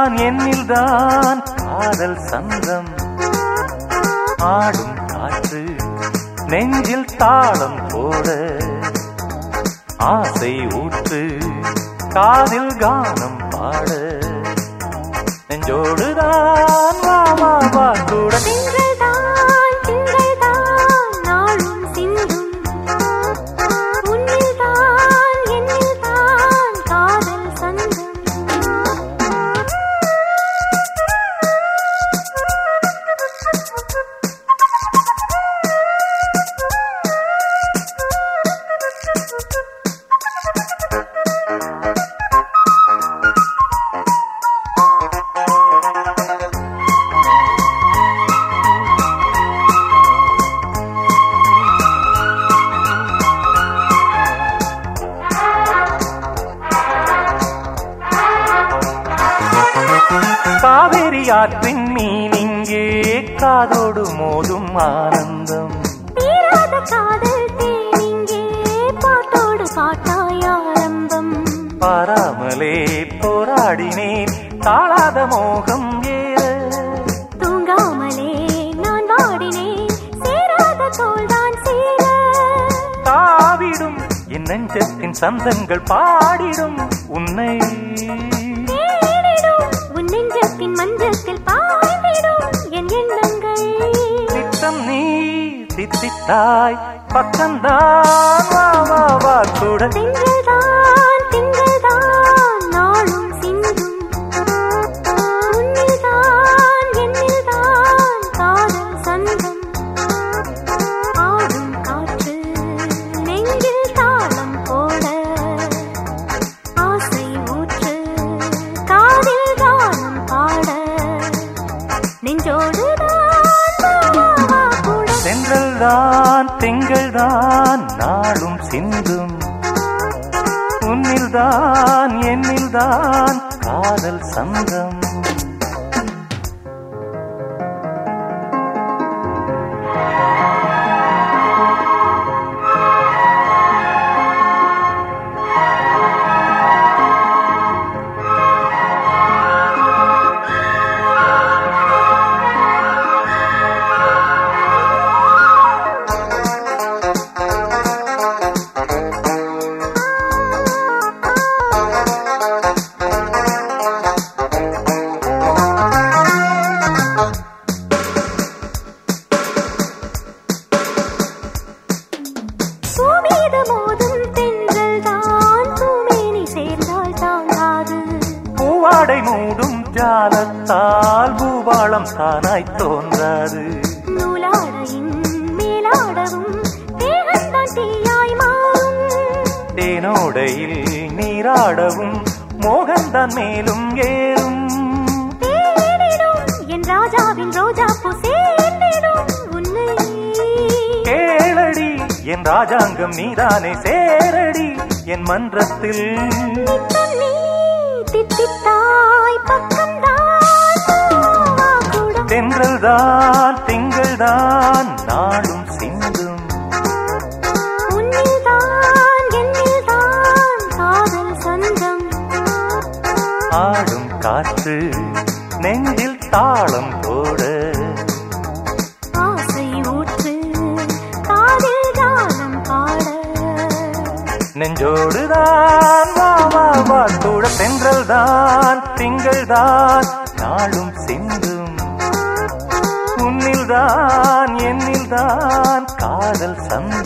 உன்னில்தான் என்னில்தான் காதல் சந்தம் ஆடும் காற்று நெஞ்சில் தாளம் போட ஆசை ஊற்று காதில் கானம் பாட நெஞ்சோடுதான் வா வா வா கூட திங்கள்தான் திங்கள்தான் நாளும் சிந்தும் உன்னில்தான் என்னில்தான் காதல் சந்தம் காவேரி ஆற்றின் மீன் இங்கே காதோடு மோதும் ஆனந்தம் தீராத காதல் தேனிங்கே பாட்டோடு பாட்டாய் ஆரம்பம் பாராமலே போராடினேன் தாழாத மோகம் ஏற தூங்காமலே நான் வாடினேன் சேராத தோல்தான் சேர தாவிடும் என் நெஞ்சத்தின் சந்தங்கள் பாடிடும் உன்னை தேடிடும் உன் நெஞ்சத்தின் மஞ்சத்தில் பாய்ந்திடும் என் எண்ணங்கள் திட்டம் நீ தித்தித்தாய் பக்கம்தான் வா வா வா கூட திங்கள்தான் திங்கள்தான் நாளும் சிந்தும் உன்னில்தான் என்னில்தான் காதல் சந்தம் ஆடும் காற்று நெஞ்சில் தாளம் போட ஆசை ஊற்று காதில் கானம் பாட நெஞ்சோடு கூட சென்றல்தான் திங்கள்தான் நாளும் சிந்தும் உன்னில்தான் என்னில்தான் காதல் சந்தம் பூமீது மோதும் தென்றல் தான் பூமேனி சேர்ந்தால் தாங்காது பூவாடை மூடும் ஜாலத்தால் பூபாளம் தானாய் தோன்றாது நூலாடையின் மேலாடவும் தேகந்தான் தீயாய் மாறும் தேனோடையில் நீராடவும் மோகன்தான் மேலும் ஏறும் தேடிடும் என் ராஜாவின் ரோஜா பூ சேர்ந்திடும் உன்னை கேளடி என் ராஜாங்கம் நீதானே சேரடி என் மன்றத்தில் நித்தம் நீ தித்தித்தாய் பக்கம்தான் பூவா கூட தென்றல்தான் திங்கள்தான் நாளும் சிந்தும் உன்னில்தான் என்னில்தான் காதல் சந்தம் ஆடும் காற்று நெஞ்சில் தாளம் போட ஆசை ஊற்று காதில் கானம் பாட நெஞ்சோடுதான் வா வா வா கூட தென்றல்தான் திங்கள்தான் நாளும் சிந்தும் உன்னில்தான் என்னில்தான் காதல் சந்தம்